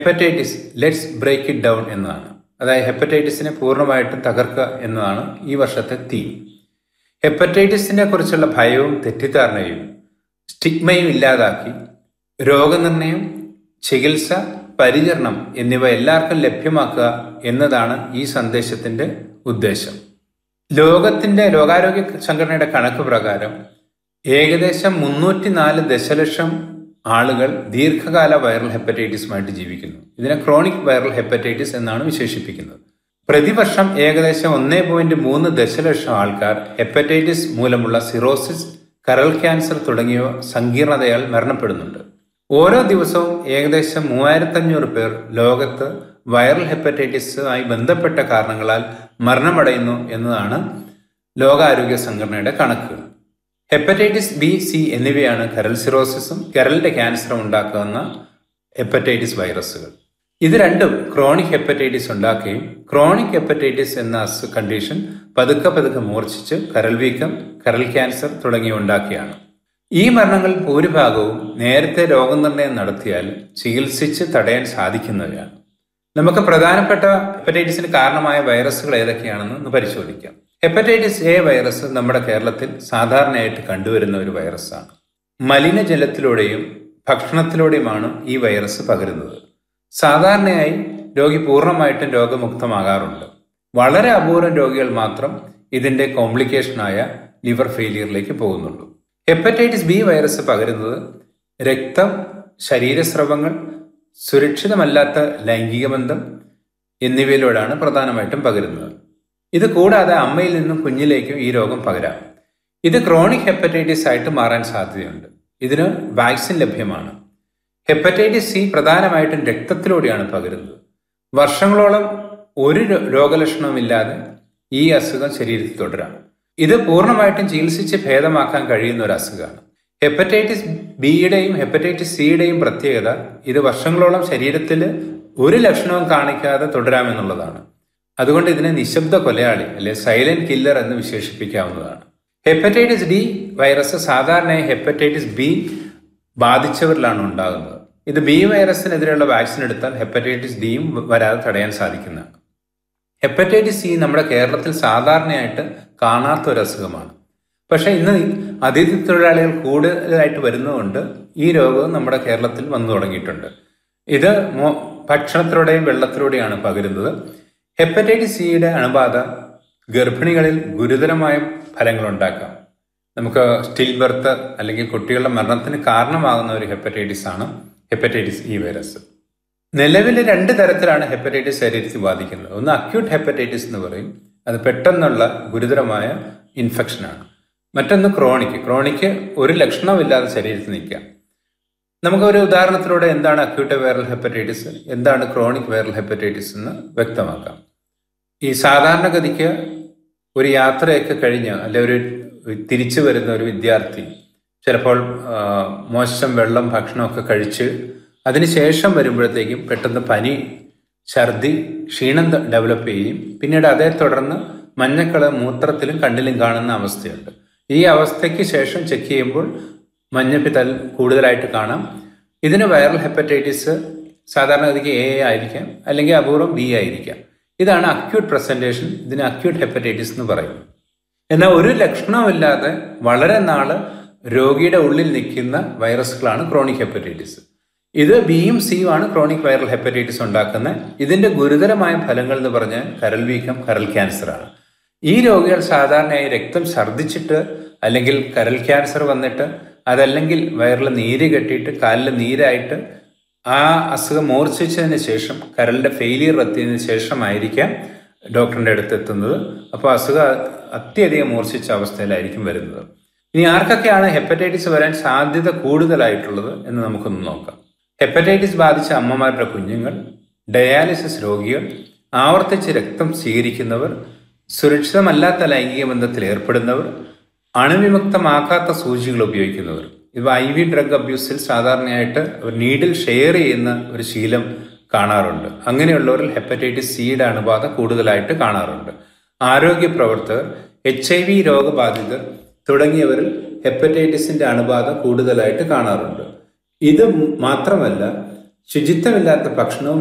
hepatitis let's break it down എന്നതാണ് അതായത് ഹെപ്പറ്റൈറ്റിസിനെ പൂർണ്ണമായിട്ടും തകർക്കുക എന്നതാണ് ഈ വർഷത്തെ തീം ഹെപ്പറ്റൈറ്റിസിനെ കുറിച്ചുള്ള ഭയവും തെറ്റിദ്ധാരണയും സ്റ്റിഗ്മയും ഇല്ലാതാക്കി രോഗനിർണയം ചികിത്സ പരിചരണം എന്നിവ എല്ലാവർക്കും ലഭ്യമാക്കുക എന്നതാണ് ഈ സന്ദേശത്തിന്റെ ഉദ്ദേശം ലോകത്തിന്റെ ലോകാരോഗ്യ സംഘടനയുടെ കണക്ക് പ്രകാരം ഏകദേശം മുന്നൂറ്റിനാല് ദശലക്ഷം ആളുകൾ ദീർഘകാല വൈറൽ ഹെപ്പറ്റൈറ്റിസുമായിട്ട് ജീവിക്കുന്നു ഇതിനെ ക്രോണിക് വൈറൽ ഹെപ്പറ്റൈറ്റിസ് എന്നാണ് വിശേഷിപ്പിക്കുന്നത് പ്രതിവർഷം ഏകദേശം ഒന്നേ പോയിന്റ് മൂന്ന് ദശലക്ഷം ആൾക്കാർ ഹെപ്പറ്റൈറ്റിസ് മൂലമുള്ള സിറോസിസ് കരൾ ക്യാൻസർ തുടങ്ങിയ സങ്കീർണതയാൽ മരണപ്പെടുന്നുണ്ട് ഓരോ ദിവസവും ഏകദേശം മൂവായിരത്തഞ്ഞൂറ് പേർ ലോകത്ത് വൈറൽ ഹെപ്പറ്റൈറ്റിസുമായി ബന്ധപ്പെട്ട കാരണങ്ങളാൽ മരണമടയുന്നു എന്നതാണ് ലോകാരോഗ്യ സംഘടനയുടെ കണക്കുകൾ ഹെപ്പറ്റൈറ്റിസ് ബി സി എന്നിവയാണ് കരൾ സിറോസിസും കരളിന്റെ ക്യാൻസറും ഉണ്ടാക്കുന്ന ഹെപ്പറ്റൈറ്റിസ് വൈറസുകൾ ഇത് രണ്ടും ക്രോണിക് ഹെപ്പറ്റൈറ്റിസ് ഉണ്ടാക്കുകയും ക്രോണിക് ഹെപ്പറ്റൈറ്റിസ് എന്ന അസു കണ്ടീഷൻ പതുക്കെ പതുക്കെ മൂർച്ഛിച്ച് കരൾ വീക്കം കരൾ ക്യാൻസർ തുടങ്ങിയ ഉണ്ടാക്കിയാണ് ഈ മരണങ്ങളിൽ ഭൂരിഭാഗവും നേരത്തെ രോഗനിർണയം നടത്തിയാൽ ചികിത്സിച്ച് തടയാൻ സാധിക്കുന്നവയാണ് നമുക്ക് പ്രധാനപ്പെട്ട ഹെപ്പറ്റൈറ്റിസിന് കാരണമായ വൈറസുകൾ ഏതൊക്കെയാണെന്ന് ഒന്ന് പരിശോധിക്കാം ഹെപ്പറ്റൈറ്റിസ് എ വൈറസ് നമ്മുടെ കേരളത്തിൽ സാധാരണയായിട്ട് കണ്ടുവരുന്ന ഒരു വൈറസാണ് മലിനജലത്തിലൂടെയും ഭക്ഷണത്തിലൂടെയുമാണ് ഈ വൈറസ് പകരുന്നത് സാധാരണയായി രോഗി പൂർണ്ണമായിട്ടും രോഗമുക്തമാകാറുണ്ട് വളരെ അപൂർവം രോഗികൾ മാത്രം ഇതിന്റെ കോംപ്ലിക്കേഷനായ ലിവർ ഫെയിലിയറിലേക്ക് പോകുന്നുള്ളൂ ഹെപ്പറ്റൈറ്റിസ് ബി വൈറസ് പകരുന്നത് രക്തം ശരീരസ്രവങ്ങൾ സുരക്ഷിതമല്ലാത്ത ലൈംഗിക ബന്ധം എന്നിവയിലൂടെയാണ് പ്രധാനമായിട്ടും പകരുന്നത് ഇത് കൂടാതെ അമ്മയിൽ നിന്നും കുഞ്ഞിലേക്കും ഈ രോഗം പകരാം ഇത് ക്രോണിക് ഹെപ്പറ്റൈറ്റിസ് ആയിട്ട് മാറാൻ സാധ്യതയുണ്ട് ഇതിന് വാക്സിൻ ലഭ്യമാണ് ഹെപ്പറ്റൈറ്റിസ് സി പ്രധാനമായിട്ടും രക്തത്തിലൂടെയാണ് പകരുന്നത് വർഷങ്ങളോളം ഒരു രോഗലക്ഷണവുമില്ലാതെ ഈ അസുഖം ശരീരത്തിൽ തുടരാം ഇത് പൂർണ്ണമായിട്ടും ചികിത്സിച്ച് ഭേദമാക്കാൻ കഴിയുന്ന ഒരു അസുഖമാണ് ഹെപ്പറ്റൈറ്റിസ് ബിയുടെയും ഹെപ്പറ്റൈറ്റിസ് സിയുടെയും പ്രത്യേകത ഇത് വർഷങ്ങളോളം ശരീരത്തിൽ ഒരു ലക്ഷണവും കാണിക്കാതെ തുടരാമെന്നുള്ളതാണ് അതുകൊണ്ട് ഇതിനെ നിശബ്ദ കൊലയാളി അല്ലെ സൈലന്റ് കില്ലർ എന്ന് വിശേഷിപ്പിക്കാവുന്നതാണ് ഹെപ്പറ്റൈറ്റിസ് ഡി വൈറസ് സാധാരണയായി ഹെപ്പറ്റൈറ്റിസ് ബി ബാധിച്ചവരിലാണ് ഉണ്ടാകുന്നത് ഇത് ബി വൈറസിനെതിരെയുള്ള വാക്സിൻ എടുത്താൽ ഹെപ്പറ്റൈറ്റിസ് ഡിയും വരാതെ തടയാൻ സാധിക്കുന്നതാണ് ഹെപ്പറ്റൈറ്റിസ് സി നമ്മുടെ കേരളത്തിൽ സാധാരണയായിട്ട് കാണാത്ത ഒരു അസുഖമാണ് പക്ഷേ ഇന്ന് അതിഥി തൊഴിലാളികൾ കൂടുതലായിട്ട് വരുന്നതുകൊണ്ട് ഈ രോഗം നമ്മുടെ കേരളത്തിൽ വന്നു തുടങ്ങിയിട്ടുണ്ട് ഇത് ഭക്ഷണത്തിലൂടെയും വെള്ളത്തിലൂടെയാണ് പകരുന്നത് ഹെപ്പറ്റൈറ്റിസ് സിയുടെ അണുബാധ ഗർഭിണികളിൽ ഗുരുതരമായ ഫലങ്ങൾ ഉണ്ടാക്കാം നമുക്ക് സ്റ്റിൽ ബർത്ത് അല്ലെങ്കിൽ കുട്ടികളുടെ മരണത്തിന് കാരണമാകുന്ന ഒരു ഹെപ്പറ്റൈറ്റിസ് ആണ് ഹെപ്പറ്റൈറ്റിസ് ഇ വൈറസ് നിലവിൽ രണ്ട് തരത്തിലാണ് ഹെപ്പറ്റൈറ്റിസ് ശരീരത്തിൽ ബാധിക്കുന്നത് ഒന്ന് അക്യൂട്ട് ഹെപ്പറ്റൈറ്റിസ് എന്ന് പറയും അത് പെട്ടെന്നുള്ള ഗുരുതരമായ ഇൻഫെക്ഷനാണ് മറ്റൊന്ന് ക്രോണിക് ക്രോണിക്ക് ഒരു ലക്ഷണമില്ലാതെ ശരീരത്തിൽ നിൽക്കാം നമുക്ക് ഒരു ഉദാഹരണത്തിലൂടെ എന്താണ് അക്യൂട്ട് വൈറൽ ഹെപ്പറ്റൈറ്റിസ് എന്താണ് ക്രോണിക് വൈറൽ ഹെപ്പറ്റൈറ്റിസ് എന്ന് വ്യക്തമാക്കാം ഈ സാധാരണഗതിക്ക് ഒരു യാത്രയൊക്കെ കഴിഞ്ഞ് അല്ലെ ഒരു തിരിച്ചു വരുന്ന ഒരു വിദ്യാർത്ഥി ചിലപ്പോൾ മോശം വെള്ളം ഭക്ഷണമൊക്കെ കഴിച്ച് അതിനുശേഷം വരുമ്പോഴത്തേക്കും പെട്ടെന്ന് പനി ഛർദി ക്ഷീണം ഡെവലപ്പ് ചെയ്യുകയും പിന്നീട് അതേ തുടർന്ന് മഞ്ഞക്കള മൂത്രത്തിലും കണ്ണിലും കാണുന്ന അവസ്ഥയുണ്ട് ഈ അവസ്ഥയ്ക്ക് ശേഷം ചെക്ക് ചെയ്യുമ്പോൾ മഞ്ഞപ്പിത്തൽ കൂടുതലായിട്ട് കാണാം ഇതിന് വൈറൽ ഹെപ്പറ്റൈറ്റിസ് സാധാരണഗതിക്ക് എ ആയിരിക്കാം അല്ലെങ്കിൽ അപൂർവം ബി ആയിരിക്കാം ഇതാണ് അക്യൂട്ട് പ്രസന്റേഷൻ ഇതിന് അക്യൂട്ട് ഹെപ്പറ്റൈറ്റിസ് എന്ന് പറയും എന്നാൽ ഒരു ലക്ഷണമില്ലാതെ വളരെ നാള് രോഗിയുടെ ഉള്ളിൽ നിൽക്കുന്ന വൈറസുകളാണ് ക്രോണിക് ഹെപ്പറ്റൈറ്റിസ് ഇത് ബിയും സിയും ആണ് ക്രോണിക് വൈറൽ ഹെപ്പറ്റൈറ്റിസ് ഉണ്ടാക്കുന്നത് ഇതിന്റെ ഗുരുതരമായ ഫലങ്ങൾ എന്ന് പറഞ്ഞാൽ കരൾ വീക്കം കരൾ ക്യാൻസർ ആണ് ഈ രോഗികൾ സാധാരണയായി രക്തം ഛർദ്ദിച്ചിട്ട് അല്ലെങ്കിൽ കരൾ ക്യാൻസർ വന്നിട്ട് അതല്ലെങ്കിൽ വയറിൽ നീര് കെട്ടിയിട്ട് കാലിൽ നീരായിട്ട് ആ അസുഖം മൂർച്ഛിച്ചതിന് ശേഷം കരളിന്റെ ഫെയിലിയർ എത്തിയതിനു ശേഷമായിരിക്കാം ഡോക്ടറിന്റെ അടുത്ത് എത്തുന്നത് അപ്പോൾ അസുഖം അത്യധികം മൂർച്ഛിച്ച അവസ്ഥയിലായിരിക്കും വരുന്നത് ഇനി ആർക്കൊക്കെയാണ് ഹെപ്പറ്റൈറ്റിസ് വരാൻ സാധ്യത കൂടുതലായിട്ടുള്ളത് എന്ന് നമുക്കൊന്ന് നോക്കാം ഹെപ്പറ്റൈറ്റിസ് ബാധിച്ച അമ്മമാരുടെ കുഞ്ഞുങ്ങൾ ഡയാലിസിസ് രോഗികൾ ആവർത്തിച്ച് രക്തം സ്വീകരിക്കുന്നവർ സുരക്ഷിതമല്ലാത്ത ലൈംഗിക ബന്ധത്തിൽ ഏർപ്പെടുന്നവർ അണുവിമുക്തമാക്കാത്ത സൂചികൾ ഉപയോഗിക്കുന്നവർ ഇവ ഐ വി ഡ്രഗ് അബ്യൂസിൽ സാധാരണയായിട്ട് ഒരു നീഡിൽ ഷെയർ ചെയ്യുന്ന ഒരു ശീലം കാണാറുണ്ട് അങ്ങനെയുള്ളവരിൽ ഹെപ്പറ്റൈറ്റിസ് സിയുടെ അണുബാധ കൂടുതലായിട്ട് കാണാറുണ്ട് ആരോഗ്യ പ്രവർത്തകർ എച്ച് ഐ വി രോഗബാധിതർ തുടങ്ങിയവരിൽ ഹെപ്പറ്റൈറ്റിസിന്റെ അണുബാധ കൂടുതലായിട്ട് കാണാറുണ്ട് ഇത് മാത്രമല്ല ശുചിത്വമില്ലാത്ത ഭക്ഷണവും